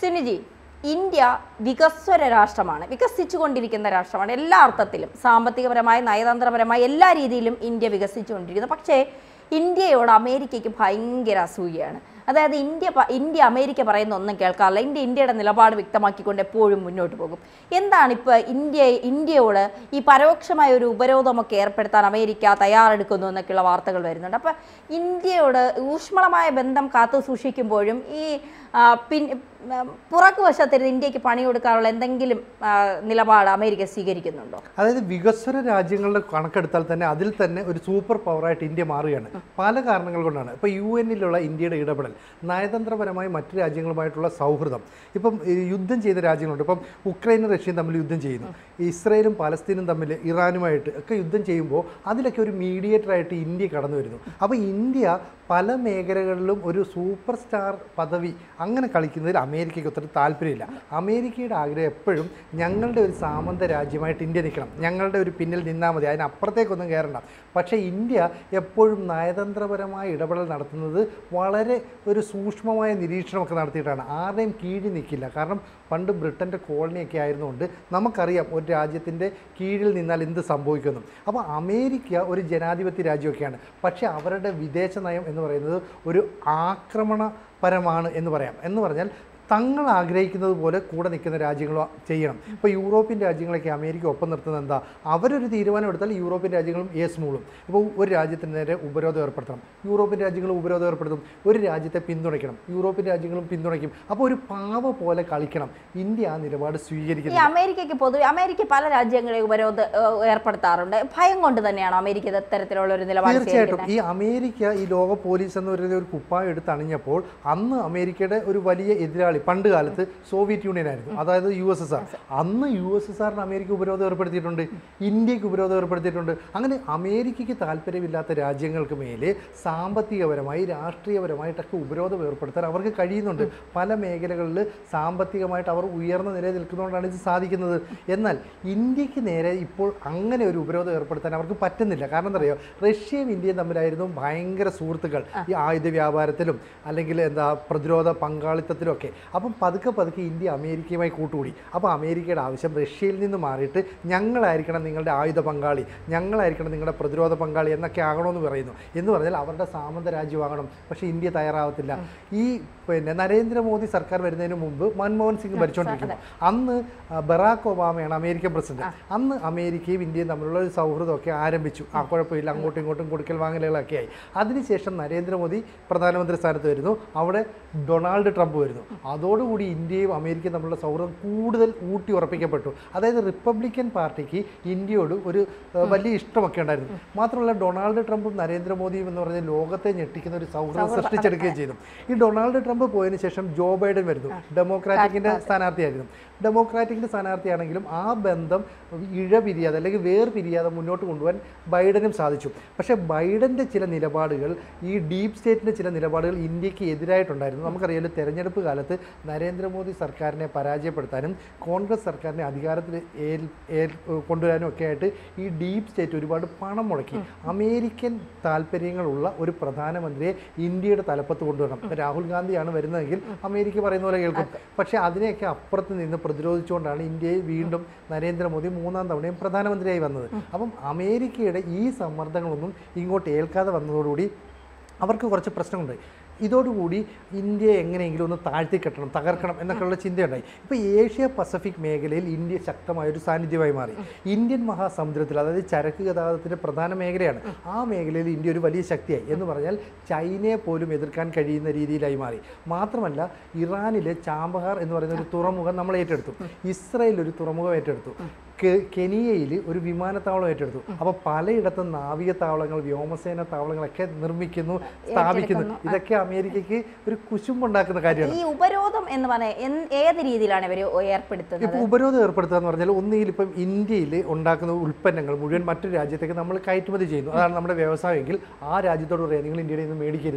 സിനിജി India വികസ്വര രാഷ്ട്രമാണ് വികസിച്ചുകൊണ്ടിരിക്കുന്ന രാഷ്ട്രമാണ് എല്ലാ അർത്ഥത്തിലും സാമ്പത്തികപരമായി നയതന്ത്രപരമായി എല്ലാ രീതിയിലും ഇന്ത്യ വികസിച്ചുകൊണ്ടിരിക്കുന്നു പക്ഷേ ഇന്ത്യയോട് അമേരിക്കയ്ക്ക് ഭയങ്കര അസൂയയാണ് അതായത് ഇന്ത്യ പ- ഇന്ത്യ അമേരിക്ക പറയുന്ന ഒന്നും കേൾക്കാറില്ല ഇന്ത്യ ഇന്ത്യയുടെ നിലപാട് വ്യക്തമാക്കിക്കൊണ്ട് എപ്പോഴും മുന്നോട്ട് പോകും എന്താണ് ഇപ്പോൾ ഇന്ത്യ ഇന്ത്യയോട് ഈ പരോക്ഷമായ ഒരു ഉപരോധമൊക്കെ ഏർപ്പെടുത്താൻ അമേരിക്ക തയ്യാറെടുക്കുന്നു എന്നൊക്കെയുള്ള വാർത്തകൾ വരുന്നുണ്ട് അപ്പോൾ ഇന്ത്യയോട് ഊഷ്മളമായ ബന്ധം കാത്തു സൂക്ഷിക്കുമ്പോഴും ഈ ആ, പിൻ ആ, പുറകു വശത്തിരുന്ന് ഇന്ത്യക്ക് പണി കൊടുക്കാനുള്ള എന്തെങ്കിലും ആ, നിലപാട് അമേരിക്ക സ്വീകരിക്കുന്നുണ്ടോ അതായത് വികസ്വര രാജ്യങ്ങളുടെ കണക്കെടുത്താൽ തന്നെ അതിൽ തന്നെ ഒരു സൂപ്പർ പവറായിട്ട് ഇന്ത്യ മാറുകയാണ് പല കാരണങ്ങൾ കൊണ്ടാണ് ഇപ്പോൾ യു എന്നിലുള്ള ഇന്ത്യയുടെ ഇടപെടൽ നയതന്ത്രപരമായി മറ്റു രാജ്യങ്ങളുമായിട്ടുള്ള സൗഹൃദം ഇപ്പം ഈ യുദ്ധം ചെയ്ത രാജ്യങ്ങളുണ്ട് ഇപ്പം ഉക്രൈനും റഷ്യയും തമ്മിൽ യുദ്ധം ചെയ്യുന്നു ഇസ്രയേലും പലസ്തീനും തമ്മിൽ ഇറാനുമായിട്ട് ഒക്കെ യുദ്ധം ചെയ്യുമ്പോൾ അതിലൊക്കെ ഒരു മീഡിയേറ്ററായിട്ട് ഇന്ത്യ കടന്നു വരുന്നു അപ്പോൾ ഇന്ത്യ പല മേഖലകളിലും ഒരു സൂപ്പർ സ്റ്റാർ പദവി അങ്ങനെ കളിക്കുന്നതിൽ അമേരിക്കയ്ക്ക് ഒത്തിരി താല്പര്യമില്ല അമേരിക്കയുടെ ആഗ്രഹം എപ്പോഴും ഞങ്ങളുടെ ഒരു സാമന്ത രാജ്യമായിട്ട് ഇന്ത്യ നിൽക്കണം ഞങ്ങളുടെ ഒരു പിന്നിൽ നിന്നാൽ മതി അതിനപ്പുറത്തേക്കൊന്നും കയറണ്ട പക്ഷേ ഇന്ത്യ എപ്പോഴും നയതന്ത്രപരമായ ഇടപെടൽ നടത്തുന്നത് വളരെ ഒരു സൂക്ഷ്മമായ നിരീക്ഷണമൊക്കെ നടത്തിയിട്ടാണ് ആരുടെയും കീഴിൽ നിൽക്കില്ല കാരണം പണ്ട് ബ്രിട്ടൻ്റെ കോളനിയൊക്കെ ആയിരുന്നുകൊണ്ട് നമുക്കറിയാം ഒരു രാജ്യത്തിൻ്റെ കീഴിൽ നിന്നാൽ എന്ത് സംഭവിക്കുന്നു അപ്പോൾ അമേരിക്ക ഒരു ജനാധിപത്യ രാജ്യമൊക്കെയാണ് പക്ഷേ അവരുടെ വിദേശ നയം എന്ന് പറയുന്നത് ഒരു ആക്രമണപരമാണ് എന്ന് പറയാം എന്ന് പറഞ്ഞാൽ തങ്ങൾ ആഗ്രഹിക്കുന്നത് പോലെ കൂടെ നിൽക്കുന്ന രാജ്യങ്ങൾ ചെയ്യണം ഇപ്പോൾ യൂറോപ്യൻ രാജ്യങ്ങളൊക്കെ അമേരിക്ക ഒപ്പം നിർത്തുന്നത് എന്താ അവരൊരു തീരുമാനം എടുത്താൽ യൂറോപ്യൻ രാജ്യങ്ങളും യേസ് മൂളും ഇപ്പോൾ ഒരു രാജ്യത്തിന് നേരെ ഉപരോധം ഏർപ്പെടുത്തണം യൂറോപ്യൻ രാജ്യങ്ങൾ ഉപരോധം ഏർപ്പെടുത്തും ഒരു രാജ്യത്തെ പിന്തുണയ്ക്കണം യൂറോപ്യൻ രാജ്യങ്ങളും പിന്തുണയ്ക്കും അപ്പോൾ ഒരു പാവ പോലെ കളിക്കണം ഇന്ത്യ ആ നിലപാട് ഈ സ്വീകരിക്കുന്നത് അമേരിക്കയ്ക്ക് പൊതുവെ അമേരിക്ക പല രാജ്യങ്ങളെ ഉപരോധ ഏഹ്, ഏർപ്പെടുത്താറുണ്ട് ഭയം കൊണ്ട് തന്നെയാണോ അമേരിക്ക ഇത് ഇത്തരത്തിലുള്ള ഒരു നിലപാട് തീർച്ചയായിട്ടും സ്വീകരിക്കുന്നത് ഈ അമേരിക്ക ഈ ലോക പോലീസ് എന്ന് പറയുന്ന ഒരു കുപ്പായം എടുത്ത് അണിഞ്ഞപ്പോൾ അന്ന് അമേരിക്കയുടെ ഒരു വലിയ എതിരാളി പണ്ട് കാലത്ത് സോവിയറ്റ് യൂണിയൻ ആയിരുന്നു അതായത് യു എസ് എസ് ആർ അന്ന് യു എസ് എസ് ആറിന് അമേരിക്ക ഉപരോധം ഏർപ്പെടുത്തിയിട്ടുണ്ട് ഇന്ത്യക്ക് ഉപരോധം ഏർപ്പെടുത്തിയിട്ടുണ്ട് അങ്ങനെ അമേരിക്കയ്ക്ക് താല്പര്യമില്ലാത്ത രാജ്യങ്ങൾക്ക് മേലെ സാമ്പത്തികപരമായി രാഷ്ട്രീയപരമായിട്ടൊക്കെ ഉപരോധം ഏർപ്പെടുത്താൻ അവർക്ക് കഴിയുന്നുണ്ട് പല മേഖലകളിൽ സാമ്പത്തികമായിട്ട് അവർ ഉയർന്ന നിലയിൽ നിൽക്കുന്നതുകൊണ്ടാണ് ഇത് സാധിക്കുന്നത് എന്നാൽ ഇന്ത്യക്ക് നേരെ ഇപ്പോൾ അങ്ങനെ ഒരു ഉപരോധം ഏർപ്പെടുത്താൻ അവർക്ക് പറ്റുന്നില്ല കാരണം എന്താ പറയുക റഷ്യയും ഇന്ത്യയും തമ്മിലായിരുന്നു ഭയങ്കര സുഹൃത്തുക്കൾ ഈ ആയുധ വ്യാപാരത്തിലും അല്ലെങ്കിൽ എന്താ പ്രതിരോധ പങ്കാളിത്തത്തിലും ഒക്കെ അപ്പം പതുക്കെ പതുക്കെ ഇന്ത്യ അമേരിക്കയുമായി കൂട്ടുകൂടി അപ്പോൾ അമേരിക്കയുടെ ആവശ്യം റഷ്യയിൽ നിന്ന് മാറിയിട്ട് ഞങ്ങളായിരിക്കണം നിങ്ങളുടെ ആയുധ പങ്കാളി ഞങ്ങളായിരിക്കണം നിങ്ങളുടെ പ്രതിരോധ പങ്കാളി എന്നൊക്കെ ആകണമെന്ന് പറയുന്നു എന്ന് പറഞ്ഞാൽ അവരുടെ സാമന്ത രാജ്യമാകണം പക്ഷേ ഇന്ത്യ തയ്യാറാവത്തില്ല ഈ പിന്നെ നരേന്ദ്രമോദി സർക്കാർ വരുന്നതിന് മുമ്പ് മൻമോഹൻ സിംഗ് ഭരിച്ചുകൊണ്ടിരിക്കുന്നു അന്ന് ആ, ബറാക്ക് ഒബാമയാണ് അമേരിക്കൻ പ്രസിഡന്റ് അന്ന് അമേരിക്കയും ഇന്ത്യയും തമ്മിലുള്ള ഒരു സൗഹൃദമൊക്കെ ആരംഭിച്ചു ആ കുഴപ്പമില്ല അങ്ങോട്ടും ഇങ്ങോട്ടും കൊടുക്കൽ വാങ്ങലുകളൊക്കെ ആയി അതിനുശേഷം നരേന്ദ്രമോദി പ്രധാനമന്ത്രി സ്ഥാനത്ത് വരുന്നു അവിടെ ഡൊണാൾഡ് ട്രംപ് വരുന്നു അതോടുകൂടി ഇന്ത്യയും അമേരിക്കയും തമ്മിലുള്ള സൗഹൃദം കൂടുതൽ ഊട്ടി ഉറപ്പിക്കപ്പെട്ടു അതായത് റിപ്പബ്ലിക്കൻ പാർട്ടിക്ക് ഇന്ത്യയോട് ഒരു ആ, വലിയ ഇഷ്ടമൊക്കെ ഉണ്ടായിരുന്നു മാത്രമല്ല ഡൊണാൾഡ് ട്രംപും നരേന്ദ്രമോദിയും എന്ന് പറഞ്ഞ ലോകത്തെ ഞെട്ടിക്കുന്ന ഒരു സൗഹൃദം സൃഷ്ടിച്ചെടുക്കുകയും ചെയ്തു ഈ ഡൊണാൾഡ് ട്രംപ് പോയതിനു ശേഷം ജോ ബൈഡൻ വരുന്നു ഡെമോക്രാറ്റിക്കിന്റെ സ്ഥാനാർത്ഥിയായിരുന്നു ഡെമോക്രാറ്റിക്കിന്റെ സ്ഥാനാർത്ഥിയാണെങ്കിലും ആ ബന്ധം ഇഴപിരിയാതെ അല്ലെങ്കിൽ വേർപിരിയാതെ മുന്നോട്ട് കൊണ്ടുപോകാൻ ബൈഡനും സാധിച്ചു പക്ഷേ ബൈഡന്റെ ചില നിലപാടുകൾ ഈ ഡീപ് സ്റ്റേറ്റിന്റെ ചില നിലപാടുകൾ ഇന്ത്യക്ക് എതിരായിട്ടുണ്ടായിരുന്നു നമുക്കറിയാലോ തെരഞ്ഞെടുപ്പ് കാലത്ത് നരേന്ദ്രമോദി സർക്കാരിനെ പരാജയപ്പെടുത്താനും കോൺഗ്രസ് സർക്കാരിനെ അധികാരത്തിൽ ഏൽ- ഏൽ- കൊണ്ടുവരാനും ഒക്കെ ആയിട്ട് ഈ ഡീപ് സ്റ്റേറ്റ് ഒരുപാട് പണം മുടക്കി അമേരിക്കൻ താല്പര്യങ്ങളുള്ള ഒരു പ്രധാനമന്ത്രിയെ ഇന്ത്യയുടെ തലപ്പത്ത് കൊണ്ടുവരണം ഇപ്പൊ രാഹുൽ ഗാന്ധിയാണ് വരുന്നതെങ്കിൽ അമേരിക്ക പറയുന്ന പോലെ കേൾക്കും പക്ഷേ അതിനെയൊക്കെ അപ്പുറത്ത് നിന്ന് പ്രതിരോധിച്ചുകൊണ്ടാണ് ഇന്ത്യയിൽ വീണ്ടും നരേന്ദ്രമോദി മൂന്നാം തവണയും പ്രധാനമന്ത്രിയായി വന്നത് അപ്പം അമേരിക്കയുടെ ഈ സമ്മർദ്ദങ്ങളൊന്നും ഇങ്ങോട്ട് ഏൽക്കാതെ വന്നതോടുകൂടി അവർക്ക് കുറച്ച് പ്രശ്നമുണ്ട് ഇതോടുകൂടി ഇന്ത്യയെ എങ്ങനെയെങ്കിലും ഒന്ന് താഴ്ത്തി കെട്ടണം തകർക്കണം എന്നൊക്കെയുള്ള ചിന്തയുണ്ടായി ഇപ്പോൾ ഏഷ്യ പസഫിക് മേഖലയിൽ ഇന്ത്യ ശക്തമായ ഒരു സാന്നിധ്യമായി മാറി ഇന്ത്യൻ മഹാസമുദ്രത്തിൽ അതായത് ചരക്ക് ഗതാഗതത്തിൻ്റെ പ്രധാന മേഖലയാണ് ആ മേഖലയിൽ ഇന്ത്യ ഒരു വലിയ ശക്തിയായി എന്ന് പറഞ്ഞാൽ ചൈനയെ പോലും എതിർക്കാൻ കഴിയുന്ന രീതിയിലായി മാറി മാത്രമല്ല ഇറാനിലെ ചാമ്പഹാർ എന്ന് പറയുന്ന ഒരു തുറമുഖം നമ്മൾ ഏറ്റെടുത്തു ഇസ്രയേൽ ഒരു തുറമുഖം ഏറ്റെടുത്തു കെ- കെനിയയിൽ ഒരു വിമാനത്താവളം ഏറ്റെടുത്തു അപ്പോൾ പലയിടത്തും നാവിക താവളങ്ങൾ വ്യോമസേന താവളങ്ങളൊക്കെ നിർമ്മിക്കുന്നു സ്ഥാപിക്കുന്നു ഇതൊക്കെ അമേരിക്കയ്ക്ക് ഒരു കുശുമ്പുണ്ടാക്കുന്ന കാര്യമാണ് ഈ ഉപരോധം എന്ന് പറഞ്ഞാൽ എന്ത്- ഏത് രീതിയിലാണ് ഇവർ ഏർപ്പെടുത്തുന്നത് ഇപ്പോൾ ഉപരോധം ഏർപ്പെടുത്തുക എന്ന് പറഞ്ഞാൽ ഒന്നുകിൽ ഇപ്പം ഇന്ത്യയിൽ ഉണ്ടാക്കുന്ന ഉൽപ്പന്നങ്ങൾ മുഴുവൻ മറ്റൊരു രാജ്യത്തേക്ക് നമ്മൾ കയറ്റുമതി ചെയ്യുന്നു അതാണ് നമ്മുടെ വ്യവസായമെങ്കിൽ ആ രാജ്യത്തോട് പറയാം നിങ്ങൾ ഇന്ത്യയിൽ നിന്ന് മേടിക്കരുത് അപ്പോൾ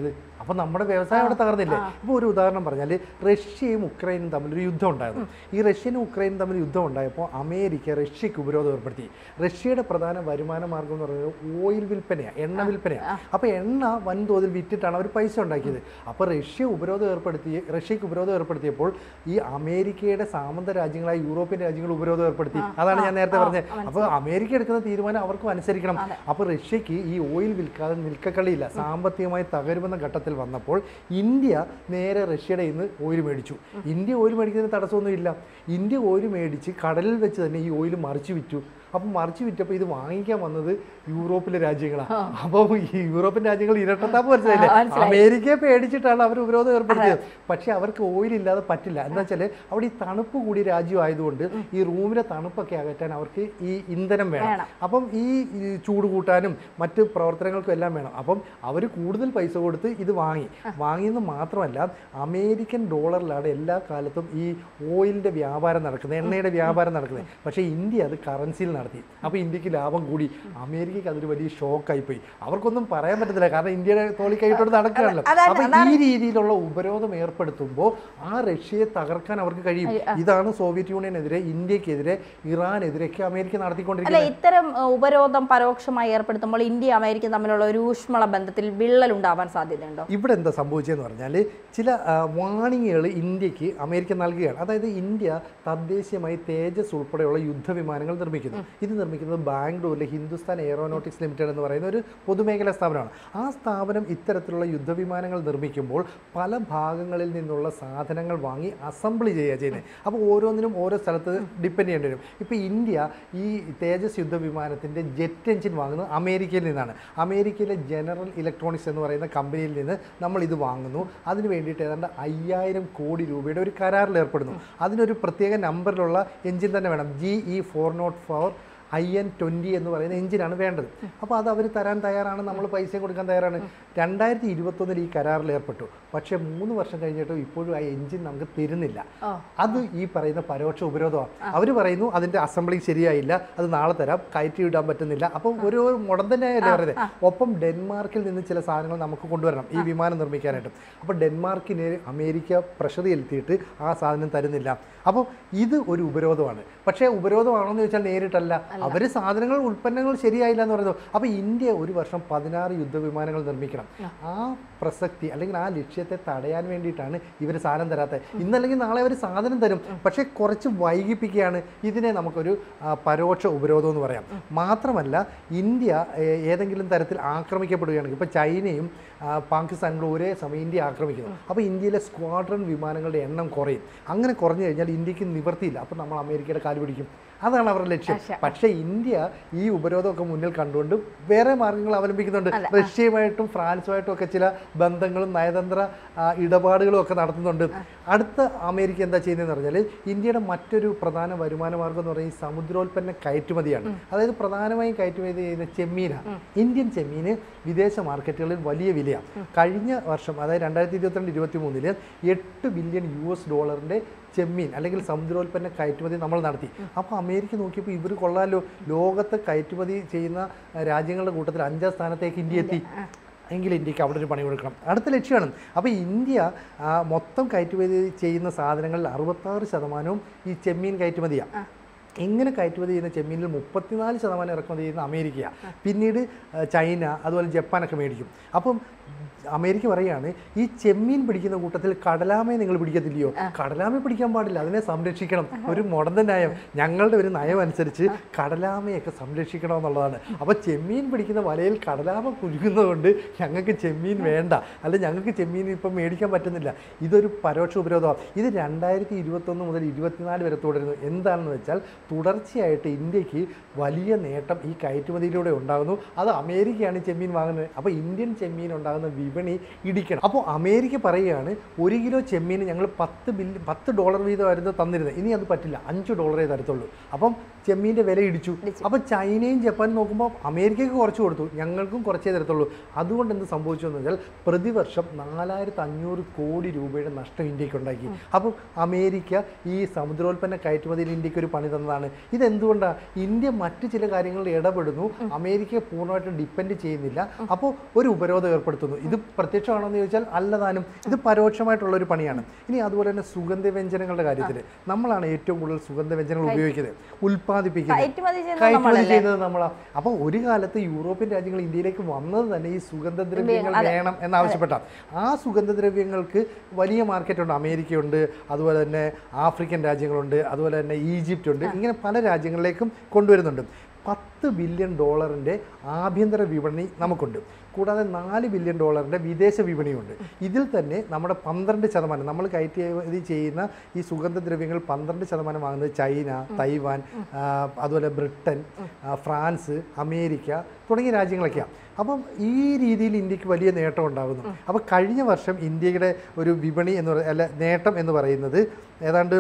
അപ്പോൾ നമ്മുടെ വ്യവസായം അവിടെ തകർന്നില്ലേ ഇപ്പോൾ ഒരു ഉദാഹരണം പറഞ്ഞാൽ റഷ്യയും ഉക്രൈനും തമ്മിൽ ഒരു യുദ്ധം ഉണ്ടായിരുന്നു ഈ റഷ്യനും ഉക്രൈനും തമ്മിൽ യുദ്ധം ഉണ്ടായപ്പോൾ അമേരിക്ക റഷ്യക്ക് ഉപരോധം ഏർപ്പെടുത്തി റഷ്യയുടെ പ്രധാന വരുമാന മാർഗം എന്ന് പറയുന്നത് ഓയിൽ വിൽപ്പനയാണ് എണ്ണ വിൽപ്പനയാണ് അപ്പോൾ എണ്ണ വൻതോതിൽ വിറ്റിട്ടാണ് അവർ പൈസ ഉണ്ടാക്കിയത് അപ്പോൾ റഷ്യ ഉപരോധം ഏർപ്പെടുത്തി റഷ്യക്ക് ഉപരോധം ഏർപ്പെടുത്തിയപ്പോൾ ഈ അമേരിക്കയുടെ സാമന്ത രാജ്യങ്ങളായ യൂറോപ്യൻ രാജ്യങ്ങൾ ഉപരോധം ഏർപ്പെടുത്തി അതാണ് ഞാൻ നേരത്തെ പറഞ്ഞത് അപ്പോൾ അമേരിക്ക എടുക്കുന്ന തീരുമാനം അവർക്കും അനുസരിക്കണം അപ്പോൾ റഷ്യക്ക് ഈ ഓയിൽ വിൽക്കാതെ നിൽക്കക്കളിയില്ല സാമ്പത്തികമായി തകരുമെന്ന ഘട്ടത്തിൽ വന്നപ്പോൾ ഇന്ത്യ നേരെ റഷ്യയുടെ ഇന്ന് ഓയിൽ മേടിച്ചു ഇന്ത്യ ഓയിൽ മേടിക്കുന്നതിന് തടസ്സമൊന്നുമില്ല ഇന്ത്യ ഓയിൽ മേടിച്ച് കടലിൽ വെച്ച് തന്നെ ഈ ഓയിൽ മറിച്ച് വിറ്റു അപ്പം മറിച്ച് വിറ്റപ്പോൾ ഇത് വാങ്ങിക്കാൻ വന്നത് യൂറോപ്പിലെ രാജ്യങ്ങളാണ് അപ്പോൾ ഈ യൂറോപ്യൻ രാജ്യങ്ങൾ ഇരട്ടത്താപ്പ് മനസ്സിലായില്ലേ അമേരിക്കയെ പേടിച്ചിട്ടാണ് അവർ ഉപരോധം ഏർപ്പെടുത്തിയത് പക്ഷേ അവർക്ക് ഓയിൽ ഇല്ലാതെ പറ്റില്ല എന്താ വെച്ചാൽ അവിടെ ഈ തണുപ്പ് കൂടിയ രാജ്യമായതുകൊണ്ട് ഈ റൂമിലെ തണുപ്പൊക്കെ അകറ്റാൻ അവർക്ക് ഈ ഇന്ധനം വേണം അപ്പം ഈ ഈ ചൂട് കൂട്ടാനും മറ്റ് പ്രവർത്തനങ്ങൾക്കും എല്ലാം വേണം അപ്പം അവർ കൂടുതൽ പൈസ കൊടുത്ത് ഇത് വാങ്ങി വാങ്ങിയെന്ന് മാത്രമല്ല അമേരിക്കൻ ഡോളറിലാണ് എല്ലാ കാലത്തും ഈ ഓയിലിൻ്റെ വ്യാപാരം നടക്കുന്നത് എണ്ണയുടെ വ്യാപാരം നടക്കുന്നത് പക്ഷേ ഇന്ത്യ അത് കറൻസിയിൽ നടത്തി അപ്പോൾ ഇന്ത്യക്ക് ലാഭം കൂടി അമേരിക്കയ്ക്ക് അതൊരു വലിയ ഷോക്കായി പോയി അവർക്കൊന്നും പറയാൻ പറ്റത്തില്ല കാരണം ഇന്ത്യയുടെ തോളി കൈയിട്ടോട് നടക്കുകയാണല്ലോ അതാണ്- അപ്പോൾ ഈ രീതിയിലുള്ള ഉപരോധം ഏർപ്പെടുത്തുമ്പോൾ ആ റഷ്യയെ തകർക്കാൻ അവർക്ക് കഴിയും ഇതാണ് സോവിയറ്റ് യൂണിയനെതിരെ ഇന്ത്യക്കെതിരെ ഇറാനെതിരെയൊക്കെ അമേരിക്ക അല്ല നടത്തിക്കൊണ്ടിരിക്കുന്നത് ഇത്തരം ഏഹ്, ഉപരോധം പരോക്ഷമായി ഏർപ്പെടുത്തുമ്പോൾ ഇന്ത്യ അമേരിക്ക തമ്മിലുള്ള ഒരു ഊഷ്മള ബന്ധത്തിൽ വിള്ളൽ ഉണ്ടാവാൻ സാധ്യതയുണ്ടോ ഇവിടെ എന്താ സംഭവിച്ചതെന്ന് പറഞ്ഞാൽ ചില വാണിങ്ങുകൾ ഇന്ത്യക്ക് അമേരിക്ക നൽകുകയാണ് അതായത് ഇന്ത്യ തദ്ദേശീയമായി തേജസ് ഉൾപ്പെടെയുള്ള യുദ്ധവിമാനങ്ങൾ നിർമ്മിക്കുന്നു ഇത് നിർമ്മിക്കുന്നത് ബാംഗ്ലൂരിലെ ഹിന്ദുസ്ഥാൻ എയറോനോട്ടിക്സ് ലിമിറ്റഡ് എന്ന് പറയുന്ന ഒരു പൊതുമേഖലാ സ്ഥാപനമാണ് ആ സ്ഥാപനം ഇത്തരത്തിലുള്ള യുദ്ധവിമാനങ്ങൾ നിർമ്മിക്കുമ്പോൾ പല ഭാഗങ്ങളിൽ നിന്നുള്ള സാധനങ്ങൾ വാങ്ങി അസംബ്ലി ചെയ്യുക ചെയ്യുന്നത് അപ്പോൾ ഓരോന്നിനും ഓരോ സ്ഥലത്ത് ഡിപ്പെൻഡ് ചെയ്യേണ്ടി വരും ഇപ്പോൾ ഇന്ത്യ ഈ തേജസ് യുദ്ധവിമാനത്തിൻ്റെ ജെറ്റ് എഞ്ചിൻ വാങ്ങുന്നത് അമേരിക്കയിൽ നിന്നാണ് അമേരിക്കയിലെ ജനറൽ ഇലക്ട്രോണിക്സ് എന്ന് പറയുന്ന കമ്പനിയിൽ നിന്ന് നമ്മൾ ഇത് വാങ്ങുന്നു അതിന് വേണ്ടിയിട്ട് ഏതാണ്ട് അയ്യായിരം കോടി രൂപയുടെ ഒരു കരാറിൽ ഏർപ്പെടുന്നു അതിനൊരു പ്രത്യേക നമ്പറിലുള്ള എഞ്ചിൻ തന്നെ വേണം G E four naught four I N twenty എന്ന് പറയുന്ന എഞ്ചിനാണ് വേണ്ടത് അപ്പോൾ അത് അവർ തരാൻ തയ്യാറാണ് നമ്മൾ പൈസയും കൊടുക്കാൻ തയ്യാറാണ് രണ്ടായിരത്തി ഇരുപത്തൊന്നിൽ ഈ കരാറിൽ ഏർപ്പെട്ടു പക്ഷേ മൂന്ന് വർഷം കഴിഞ്ഞിട്ടും ഇപ്പോഴും ആ എഞ്ചിൻ നമുക്ക് തരുന്നില്ല ഓ. അത് ഈ പറയുന്ന പരോക്ഷ ഉപരോധമാണ് അവർ പറയുന്നു അതിൻ്റെ അസംബ്ലിങ് ശരിയായില്ല അത് നാളെ തരാം കയറ്റി വിടാൻ പറ്റുന്നില്ല അപ്പം ഒരു മുടന്തന്നെയല്ലേ പറയുന്നത് ഒപ്പം ഡെൻമാർക്കിൽ നിന്ന് ചില സാധനങ്ങൾ നമുക്ക് കൊണ്ടുവരണം ഈ വിമാനം നിർമ്മിക്കാനായിട്ട് അപ്പോൾ ഡെൻമാർക്കിന് അമേരിക്ക പ്രഷർ ചെലുത്തിയിട്ട് ആ സാധനം തരുന്നില്ല അപ്പോൾ ഇത് ഒരു ഉപരോധമാണ് പക്ഷേ ഉപരോധമാണോ എന്ന് ചോദിച്ചാൽ നേരിട്ടല്ല അവർ സാധനങ്ങൾ ഉൽപ്പന്നങ്ങൾ ശരിയായില്ല എന്ന് പറയുന്നത് അപ്പോൾ ഇന്ത്യ ഒരു വർഷം പതിനാറ് യുദ്ധവിമാനങ്ങൾ നിർമ്മിക്കണം ആ പ്രസക്തി അല്ലെങ്കിൽ ആ ലക്ഷ്യത്തെ തടയാൻ വേണ്ടിയിട്ടാണ് ഇവർ സാധനം തരാത്തത് ഇന്നല്ലെങ്കിൽ നാളെ അവർ സാധനം തരും പക്ഷേ കുറച്ച് വൈകിപ്പിക്കുകയാണ് ഇതിനെ നമുക്കൊരു ആ, പരോക്ഷ ഉപരോധം എന്ന് പറയാം മാത്രമല്ല ഇന്ത്യ ഏ- ഏതെങ്കിലും തരത്തിൽ ആക്രമിക്കപ്പെടുകയാണെങ്കിൽ ഇപ്പോൾ ചൈനയും ആ, പാകിസ്ഥാനും ഒരേ സമയം ഇന്ത്യ ആക്രമിക്കുന്നു അപ്പോൾ ഇന്ത്യയിലെ സ്ക്വാഡ്രൺ വിമാനങ്ങളുടെ എണ്ണം കുറയും അങ്ങനെ കുറഞ്ഞു കഴിഞ്ഞാൽ ഇന്ത്യക്ക് നിവർത്തിയില്ല അപ്പോൾ നമ്മൾ അമേരിക്കയുടെ കാല് പിടിക്കും അതാണ് അവരുടെ ലക്ഷ്യം പക്ഷേ ഇന്ത്യ ഈ ഉപരോധമൊക്കെ മുന്നിൽ കണ്ടുകൊണ്ട് വേറെ മാർഗങ്ങൾ അവലംബിക്കുന്നുണ്ട് റഷ്യയുമായിട്ടും ഫ്രാൻസുമായിട്ടും ഒക്കെ ചില ബന്ധങ്ങളും നയതന്ത്ര ആ, ഇടപാടുകളും ഒക്കെ നടത്തുന്നുണ്ട് അടുത്ത അമേരിക്ക എന്താ ചെയ്യുന്നതെന്ന് പറഞ്ഞാൽ ഇന്ത്യയുടെ മറ്റൊരു പ്രധാന വരുമാന മാർഗം എന്ന് പറയുന്നത് ഈ സമുദ്രോൽപ്പന്ന കയറ്റുമതിയാണ് അതായത് പ്രധാനമായും കയറ്റുമതി ചെയ്യുന്ന ചെമ്മീനാണ് ഇന്ത്യൻ ചെമ്മീന് വിദേശ മാർക്കറ്റുകളിൽ വലിയ വിലയാണ് കഴിഞ്ഞ വർഷം അതായത് രണ്ടായിരത്തി ഇരുപത്തിരണ്ട് ഇരുപത്തി മൂന്നില് എട്ട് ബില്യൺ യു എസ് ഡോളറിൻ്റെ ചെമ്മീൻ അല്ലെങ്കിൽ സമുദ്രോൽപ്പന്ന കയറ്റുമതി നമ്മൾ നടത്തി അപ്പോൾ അമേരിക്ക നോക്കിയപ്പോൾ ഇവർ കൊള്ളാലോ ലോകത്ത് കയറ്റുമതി ചെയ്യുന്ന ആ, രാജ്യങ്ങളുടെ കൂട്ടത്തിൽ അഞ്ചാം സ്ഥാനത്തേക്ക് ഇന്ത്യ എത്തി എങ്കിൽ ഇന്ത്യക്ക് അവിടെ ഒരു പണി കൊടുക്കണം അടുത്ത ലക്ഷ്യമാണ് അപ്പോൾ ഇന്ത്യ ആ, മൊത്തം കയറ്റുമതി ചെയ്യുന്ന സാധനങ്ങളിൽ അറുപത്താറ് ശതമാനവും ഈ ചെമ്മീൻ കയറ്റുമതിയാണ് ഇങ്ങനെ കയറ്റുമതി ചെയ്യുന്ന ചെമ്മീനിൽ മുപ്പത്തിനാല് ശതമാനം ഇറക്കുമതി ചെയ്യുന്ന അമേരിക്കയാണ് പിന്നീട് ആ, ചൈന അതുപോലെ ജപ്പാനൊക്കെ മേടിക്കും അപ്പം അമേരിക്ക പറയാണ് ഈ ചെമ്മീൻ പിടിക്കുന്ന കൂട്ടത്തിൽ കടലാമയെ നിങ്ങൾ പിടിക്കത്തില്ലയോ കടലാമയെ പിടിക്കാൻ പാടില്ല അതിനെ സംരക്ഷിക്കണം ഒരു മുടന്ത നയം ഞങ്ങളുടെ ഒരു നയം അനുസരിച്ച് കടലാമയൊക്കെ സംരക്ഷിക്കണം എന്നുള്ളതാണ് അപ്പോൾ ചെമ്മീൻ പിടിക്കുന്ന വലയിൽ കടലാമ കുരുങ്ങുന്നതുകൊണ്ട് ഞങ്ങൾക്ക് ചെമ്മീൻ വേണ്ട അല്ല ഞങ്ങൾക്ക് ചെമ്മീൻ ഇപ്പം മേടിക്കാൻ പറ്റുന്നില്ല ഇതൊരു പരോക്ഷ ഉപരോധമാണ് ഇത് രണ്ടായിരത്തി ഇരുപത്തൊന്ന് മുതൽ ഇരുപത്തിനാല് വരെ തുടരുന്നു എന്താണെന്ന് വെച്ചാൽ തുടർച്ചയായിട്ട് ഇന്ത്യക്ക് വലിയ നേട്ടം ഈ കയറ്റുമതിയിലൂടെ ഉണ്ടാകുന്നു അത് അമേരിക്കയാണ് ഈ ചെമ്മീൻ വാങ്ങുന്നത് അപ്പോൾ ഇന്ത്യൻ ചെമ്മീൻ ഉണ്ടാകുന്ന വിപണി ഇടിക്കണം അപ്പോൾ അമേരിക്ക പറയുകയാണ് ഒരു കിലോ ചെമ്മീന് ഞങ്ങൾ പത്ത് ബില്യൺ പത്ത് ഡോളർ വീതമായിരുന്നു തന്നിരുന്നത് ഇനി അത് പറ്റില്ല അഞ്ച് ഡോളറേ തരത്തുള്ളൂ അപ്പം ചെമ്മീൻ്റെ വില ഇടിച്ചു അപ്പോൾ ചൈനയും ജപ്പാനും നോക്കുമ്പോൾ അമേരിക്കയ്ക്ക് കുറച്ച് കൊടുത്തു ഞങ്ങൾക്കും കുറച്ചേ തരത്തുള്ളൂ അതുകൊണ്ട് എന്ത് സംഭവിച്ചു എന്ന് വെച്ചാൽ പ്രതിവർഷം നാലായിരത്തി അഞ്ഞൂറ് കോടി രൂപയുടെ നഷ്ടം ഇന്ത്യക്ക് ഉണ്ടാക്കി അപ്പോൾ അമേരിക്ക ഈ സമുദ്രോൽപ്പന്ന കയറ്റുമതിയിൽ ഇന്ത്യക്ക് ഒരു പണി തന്നതാണ് ഇതെന്തുകൊണ്ടാണ് ഇന്ത്യ മറ്റു ചില കാര്യങ്ങളിൽ ഇടപെടുന്നു അമേരിക്കയെ പൂർണ്ണമായിട്ടും ഡിപ്പെൻഡ് ചെയ്യുന്നില്ല അപ്പോൾ ഒരു ഉപരോധം ഏർപ്പെടുത്തുന്നു ഇത് പ്രത്യക്ഷമാണോ എന്ന് ചോദിച്ചാൽ അല്ലതാനും ഇത് പരോക്ഷമായിട്ടുള്ള ഒരു പണിയാണ് ഇനി അതുപോലെ തന്നെ സുഗന്ധവ്യഞ്ജനങ്ങളുടെ കാര്യത്തിൽ നമ്മളാണ് ഏറ്റവും കൂടുതൽ സുഗന്ധവ്യഞ്ജനങ്ങൾ ഉപയോഗിക്കുന്നത് ഉൽപ്പാദിപ്പിക്കുന്നത് കയറ്റുമതി ചെയ്യുന്നത് കയറ്റുമതി നമ്മളല്ലേ ചെയ്യുന്നത് നമ്മളാ അപ്പോൾ ഒരു കാലത്ത് യൂറോപ്യൻ രാജ്യങ്ങൾ ഇന്ത്യയിലേക്ക് വന്നത് തന്നെ ഈ സുഗന്ധദ്രവ്യങ്ങൾ വേണം എന്നാവശ്യപ്പെട്ടാണ് ആ സുഗന്ധദ്രവ്യങ്ങൾക്ക് വലിയ മാർക്കറ്റുണ്ട് അമേരിക്കയുണ്ട് അതുപോലെ തന്നെ ആഫ്രിക്കൻ രാജ്യങ്ങളുണ്ട് അതുപോലെ തന്നെ ഈജിപ്റ്റ് ഉണ്ട് ഇങ്ങനെ പല രാജ്യങ്ങളിലേക്കും കൊണ്ടുവരുന്നുണ്ട് പത്ത് ബില്യൺ ഡോളറിൻ്റെ ആഭ്യന്തര വിപണി നമുക്കുണ്ട് കൂടാതെ നാല് ബില്യൺ ഡോളറിൻ്റെ വിദേശ വിപണിയുണ്ട് ഇതിൽ തന്നെ നമ്മുടെ പന്ത്രണ്ട് ശതമാനം നമ്മൾ കയറ്റുമതി ചെയ്യുന്ന ഈ സുഗന്ധദ്രവ്യങ്ങൾ പന്ത്രണ്ട് ശതമാനം വാങ്ങുന്നത് ചൈന തൈവാൻ ആ, അതുപോലെ ബ്രിട്ടൻ ആ, ഫ്രാൻസ് അമേരിക്ക തുടങ്ങിയ രാജ്യങ്ങളൊക്കെയാണ് അപ്പം ഈ രീതിയിൽ ഇന്ത്യക്ക് വലിയ നേട്ടം ഉണ്ടാകുന്നു അപ്പോൾ കഴിഞ്ഞ വർഷം ഇന്ത്യയുടെ ഒരു വിപണി എന്ന് പറയുന്നത് അല്ല നേട്ടം എന്ന് പറയുന്നത് ഏതാണ്ട്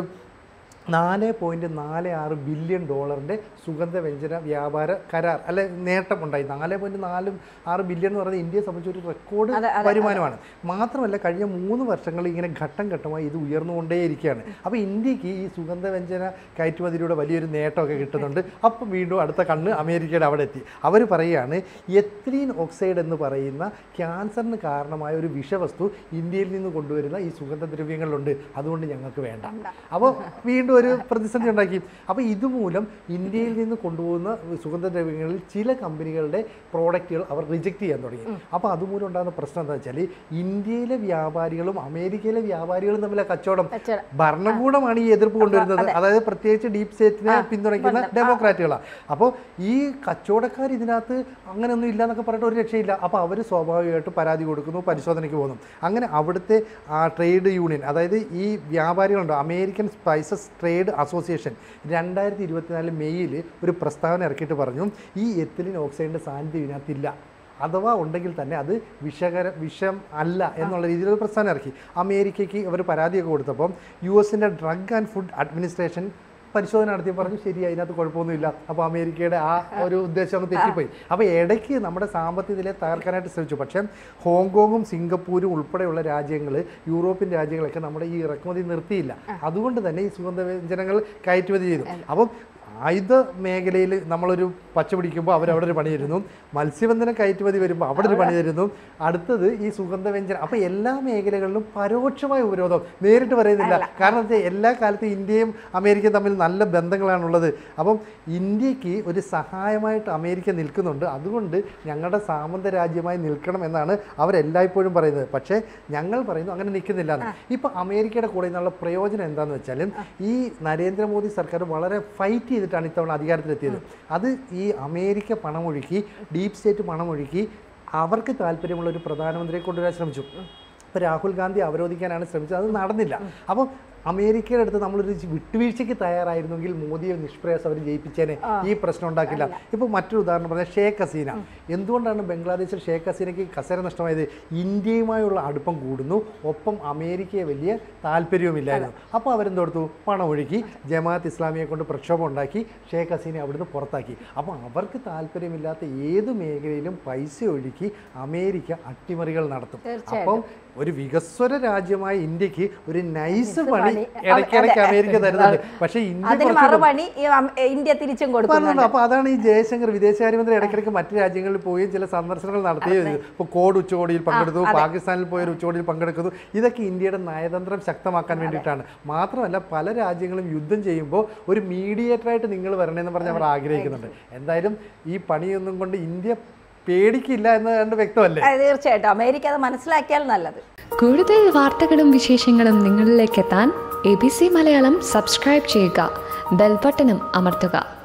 നാല് പോയിന്റ് നാല് ആറ് ബില്യൺ ഡോളറിന്റെ സുഗന്ധവ്യഞ്ജന വ്യാപാര കരാർ അല്ലെ നേട്ടം ഉണ്ടായി നാല് പോയിന്റ് നാല് ആറ് ബില്യൺ എന്ന് പറയുന്നത് ഇന്ത്യയെ സംബന്ധിച്ച് ഒരു റെക്കോർഡ് അതെ, അതെ, വരുമാനമാണ് മാത്രമല്ല കഴിഞ്ഞ മൂന്ന് വർഷങ്ങളിൽ ഇങ്ങനെ ഘട്ടം ഘട്ടമായി ഇത് ഉയർന്നുകൊണ്ടേയിരിക്കുകയാണ് അപ്പോൾ ഇന്ത്യക്ക് ഈ സുഗന്ധവ്യഞ്ജന കയറ്റുമതിയിലൂടെ വലിയൊരു നേട്ടമൊക്കെ കിട്ടുന്നുണ്ട് അപ്പം വീണ്ടും അടുത്ത കണ്ണ് അമേരിക്കയുടെ അവിടെ എത്തി അവർ പറയുകയാണ് എത്രീൻ ഓക്സൈഡ് എന്ന് പറയുന്ന ക്യാൻസറിന് കാരണമായ ഒരു വിഷവസ്തു ഇന്ത്യയിൽ നിന്ന് കൊണ്ടുവരുന്ന ഈ സുഗന്ധദ്രവ്യങ്ങളിലുണ്ട് അതുകൊണ്ട് ഞങ്ങൾക്ക് വേണ്ട അപ്പോൾ വീണ്ടും ഒരു പ്രതിസന്ധി ഉണ്ടാക്കി അപ്പോൾ ഇതുമൂലം ഇന്ത്യയിൽ നിന്ന് കൊണ്ടുപോകുന്ന സുഗന്ധദ്രവ്യങ്ങളിൽ ചില കമ്പനികളുടെ പ്രോഡക്റ്റുകൾ അവർ റിജക്റ്റ് ചെയ്യാൻ തുടങ്ങി അപ്പോൾ അതുമൂലം ഉണ്ടാകുന്ന പ്രശ്നം എന്താ വെച്ചാൽ ഇന്ത്യയിലെ വ്യാപാരികളും അമേരിക്കയിലെ വ്യാപാരികളും തമ്മിലെ കച്ചവടം കച്ചവടം. ഭരണകൂടമാണ് ഈ എതിർപ്പ് കൊണ്ടുവരുന്നത് അതായത് പ്രത്യേകിച്ച് ഡീപ് സ്റ്റേറ്റിനെ പിന്തുണയ്ക്കുന്ന ഡെമോക്രാറ്റുകളാണ് അപ്പോൾ ഈ കച്ചവടക്കാർ ഇതിനകത്ത് അങ്ങനെയൊന്നും ഇല്ല എന്നൊക്കെ പറഞ്ഞിട്ട് ഒരു രക്ഷയില്ല അപ്പോൾ അവർ സ്വാഭാവികമായിട്ട് പരാതി കൊടുക്കുന്നു പരിശോധനയ്ക്ക് പോകുന്നു അങ്ങനെ അവിടുത്തെ ആ ട്രേഡ് യൂണിയൻ അതായത് ഈ വ്യാപാരികളുണ്ട് അമേരിക്കൻ സ്പൈസസ് ട്രേഡ് അസോസിയേഷൻ രണ്ടായിരത്തി ഇരുപത്തിനാല് മെയ്യിൽ ഒരു പ്രസ്താവന ഇറക്കിയിട്ട് പറഞ്ഞു ഈ എത്തിലിൻ ഓക്സൈഡിൻ്റെ സാന്നിധ്യം ഇതിനകത്തില്ല അഥവാ ഉണ്ടെങ്കിൽ തന്നെ അത് വിഷകര വിഷം അല്ല എന്നുള്ള രീതിയിൽ ഒരു പ്രസ്താവന ഇറക്കി അമേരിക്കയ്ക്ക് അവർ പരാതിയൊക്കെ കൊടുത്തപ്പം യു എസിൻ്റെ ഡ്രഗ് ആൻഡ് ഫുഡ് അഡ്മിനിസ്ട്രേഷൻ പരിശോധന നടത്തി പറഞ്ഞു ശരി അതിനകത്ത് കുഴപ്പമൊന്നുമില്ല അപ്പോൾ അമേരിക്കയുടെ ആ ഒരു ഉദ്ദേശം അങ്ങ് തെറ്റിപ്പോയി അപ്പോൾ ഇടയ്ക്ക് നമ്മുടെ സാമ്പത്തിക നിലയെ തകർക്കാനായിട്ട് ശ്രമിച്ചു പക്ഷേ ഹോങ്കോങ്ങും സിംഗപ്പൂരും ഉൾപ്പെടെയുള്ള രാജ്യങ്ങൾ യൂറോപ്യൻ രാജ്യങ്ങളൊക്കെ നമ്മുടെ ഈ ഇറക്കുമതി നിർത്തിയില്ല അതുകൊണ്ട് തന്നെ ഈ സുഗന്ധവ്യഞ്ജനങ്ങൾ കയറ്റുമതി ചെയ്തു അപ്പം ആയുധ മേഖലയിൽ നമ്മളൊരു പച്ച പിടിക്കുമ്പോൾ അവരവിടെ ഒരു പണി തരുന്നു മത്സ്യബന്ധന കയറ്റുമതി വരുമ്പോൾ അവിടെ ഒരു പണി തരുന്നു അടുത്തത് ഈ സുഗന്ധവ്യഞ്ജനം അപ്പോൾ എല്ലാ മേഖലകളിലും പരോക്ഷമായ ഉപരോധം നേരിട്ട് പറയുന്നില്ല കാരണം എന്താ എല്ലാ കാലത്തും ഇന്ത്യയും അമേരിക്കയും തമ്മിൽ നല്ല ബന്ധങ്ങളാണുള്ളത് അപ്പം ഇന്ത്യക്ക് ഒരു സഹായമായിട്ട് അമേരിക്ക നിൽക്കുന്നുണ്ട് അതുകൊണ്ട് ഞങ്ങളുടെ സാമന്ത രാജ്യമായി നിൽക്കണം എന്നാണ് അവരെല്ലായ്പ്പോഴും പറയുന്നത് പക്ഷേ ഞങ്ങൾ പറയുന്നു അങ്ങനെ നിൽക്കുന്നില്ല എന്ന് ഇപ്പം അമേരിക്കയുടെ കൂടെ നിന്നുള്ള പ്രയോജനം എന്താണെന്ന് വെച്ചാൽ ഈ നരേന്ദ്രമോദി സർക്കാർ വളരെ ഫൈറ്റ് ചെയ്തിട്ടാണ് ഇത്തവണ അധികാരത്തിലെത്തിയത് അത് ഈ അമേരിക്ക പണമൊഴുക്കി ഡീപ് സ്റ്റേറ്റ് പണമൊഴുക്കി അവർക്ക് താല്പര്യമുള്ള ഒരു പ്രധാനമന്ത്രിയെ കൊണ്ടുവരാൻ ശ്രമിച്ചു ഇപ്പോൾ രാഹുൽ ഗാന്ധി അവരോധിക്കാനാണ് ശ്രമിച്ചത് അത് നടന്നില്ല അപ്പം അമേരിക്കയുടെ അടുത്ത് നമ്മളൊരു വിട്ടുവീഴ്ചയ്ക്ക് തയ്യാറായിരുന്നെങ്കിൽ മോദിയെ നിഷ്പ്രയാസം അവർ ജയിപ്പിച്ചേനെ ഈ പ്രശ്നം ഉണ്ടാക്കില്ല ഇപ്പോൾ മറ്റൊരു ഉദാഹരണം പറഞ്ഞാൽ ഷേഖ് ഹസീന എന്തുകൊണ്ടാണ് ബംഗ്ലാദേശിൽ ഷേഖ് ഹസീനയ്ക്ക് കസേര നഷ്ടമായത് ഇന്ത്യയുമായുള്ള അടുപ്പം കൂടുന്നു ഒപ്പം അമേരിക്കയെ വലിയ താല്പര്യവുമില്ലായിരുന്നു അപ്പോൾ അവരെന്തെടുത്തു പണം ഒഴുക്കി ജമാഅത്ത് ഇസ്ലാമിയെ കൊണ്ട് പ്രക്ഷോഭം ഉണ്ടാക്കി ഷേഖ് ഹസീനെ അവിടുന്ന് പുറത്താക്കി അപ്പോൾ അവർക്ക് താല്പര്യമില്ലാത്ത ഏത് മേഖലയിലും പൈസ ഒഴുക്കി അമേരിക്ക അട്ടിമറികൾ നടത്തും അപ്പം ഒരു വികസ്വര രാജ്യമായ ഇന്ത്യക്ക് ഒരു നൈസ് പണി പണി. ഇടയ്ക്കിടയ്ക്ക് അമേരിക്ക തരുന്നുണ്ട് പക്ഷേ ഇന്ത്യ അതിന് കുറച്ച് മറുപണി ഈ അം- ഇന്ത്യ തിരിച്ചും കൊടുക്കുന്നുണ്ട് പറഞ്ഞല്ലോ അപ്പോൾ അതാണ് ഈ ജയശങ്കർ വിദേശകാര്യമന്ത്രി ഇടയ്ക്കിടയ്ക്ക് മറ്റ് രാജ്യങ്ങളിൽ പോവുകയും ചില സന്ദർശനങ്ങൾ നടത്തുകയും ചെയ്തു ഇപ്പോൾ കോഡ് ഉച്ചകോടിയിൽ പങ്കെടുത്തു പാകിസ്ഥാനിൽ പോയ ഒരു ഉച്ചകോടിയിൽ പങ്കെടുക്കുന്നു ഇതൊക്കെ ഇന്ത്യയുടെ നയതന്ത്രം ശക്തമാക്കാൻ വേണ്ടിയിട്ടാണ് മാത്രമല്ല പല രാജ്യങ്ങളും യുദ്ധം ചെയ്യുമ്പോൾ ഒരു മീഡിയേറ്ററായിട്ട് നിങ്ങൾ വരണമെന്ന് പറഞ്ഞ് അവർ ആഗ്രഹിക്കുന്നുണ്ട് എന്തായാലും ഈ പണിയൊന്നും കൊണ്ട് ഇന്ത്യ പേടിക്കില്ല എന്ന് കണ്ട് വ്യക്തമല്ലേ അത് തീർച്ചയായിട്ടും അമേരിക്ക അത് മനസ്സിലാക്കിയാൽ നല്ലത് കൂടുതൽ വാർത്തകളും വിശേഷങ്ങളും നിങ്ങളിലേക്ക് എത്താൻ A B C Malayalam subscribe ചെയ്യുക ബെൽബട്ടനും അമർത്തുക